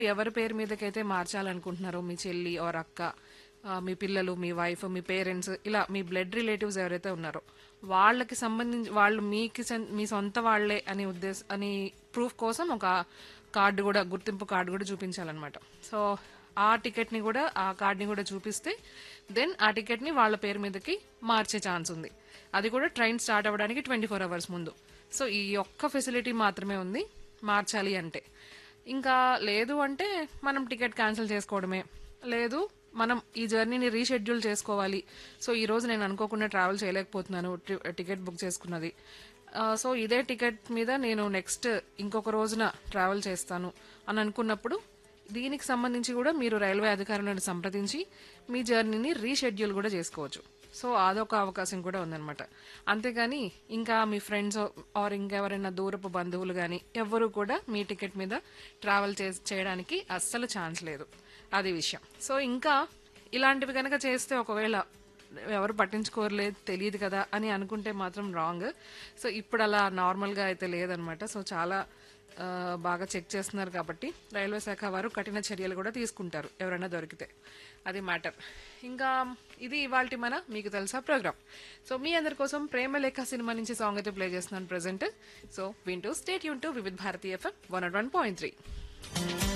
ఎవరి పేరు మీదకైతే మార్చాలనుకుంటున్నారో మీ చెల్లి ఆర్ అక్క ఆ, మీ పిల్లలు మీ వైఫ్ మీ పేరెంట్స్ ఇలా మీ బ్లడ్ రిలేటివ్స్ ఎవరైతే ఉన్నారో వాళ్ళకి సంబంధించి వాళ్ళు మీకు సెన్- మీ సొంత వాళ్ళే అని ఉద్దేశ అని ప్రూఫ్ కోసం ఒక కార్డు కూడా గుర్తింపు కార్డు కూడా చూపించాలన్నమాట సో ఆ టికెట్ని కూడా ఆ కార్డ్ని కూడా చూపిస్తే దెన్ ఆ టికెట్ని వాళ్ళ పేరు మీదకి మార్చే ఛాన్స్ ఉంది అది కూడా ట్రైన్ స్టార్ట్ అవ్వడానికి ట్వంటీ ఫోర్ అవర్స్ ముందు సో ఈ ఒక్క ఫెసిలిటీ మాత్రమే ఉంది మార్చాలి అంటే ఇంకా లేదు అంటే మనం టికెట్ క్యాన్సిల్ చేసుకోవడమే లేదు మనం ఈ జర్నీని రీషెడ్యూల్ చేసుకోవాలి సో ఈ రోజు నేను అనుకోకుండా ట్రావెల్ చేయలేకపోతున్నాను టి- టికెట్ బుక్ చేసుకున్నది ఆ, సో ఇదే టికెట్ మీద నేను నెక్స్ట్ ఇంకొక రోజున ట్రావెల్ చేస్తాను అని అనుకున్నప్పుడు దీనికి సంబంధించి కూడా మీరు రైల్వే అధికారులను సంప్రదించి మీ జర్నీని రీషెడ్యూల్ కూడా చేసుకోవచ్చు సో అదొక అవకాశం కూడా ఉందన్నమాట అంతేగాని ఇంకా మీ ఫ్రెండ్స్ ఆర్ ఇంకెవరైనా దూరపు బంధువులు కానీ ఎవ్వరూ కూడా మీ టికెట్ మీద ట్రావెల్ చే చేయడానికి అస్సలు ఛాన్స్ లేదు అది విషయం సో ఇంకా ఇలాంటివి కనుక చేస్తే ఒకవేళ ఎవరు పట్టించుకోరలేదు తెలియదు కదా అని అనుకుంటే మాత్రం రాంగ్ సో ఇప్పుడు అలా నార్మల్గా అయితే లేదనమాట సో చాలా ఆ, బాగా చెక్ చేస్తున్నారు కాబట్టి రైల్వే శాఖ వారు కఠిన చర్యలు కూడా తీసుకుంటారు ఎవరైనా దొరికితే అది మ్యాటర్ ఇంకా ఇది ఇవాల్టి మన మీకు తెలుసా ప్రోగ్రామ్ సో మీ అందరి కోసం ప్రేమ లేఖ సినిమా నుంచి సాంగ్ అయితే ప్లే చేస్తున్నాను ప్రెసెంట్ సో వింటూ స్టేట్ యూన్ to Vividh Bharati FM one one point three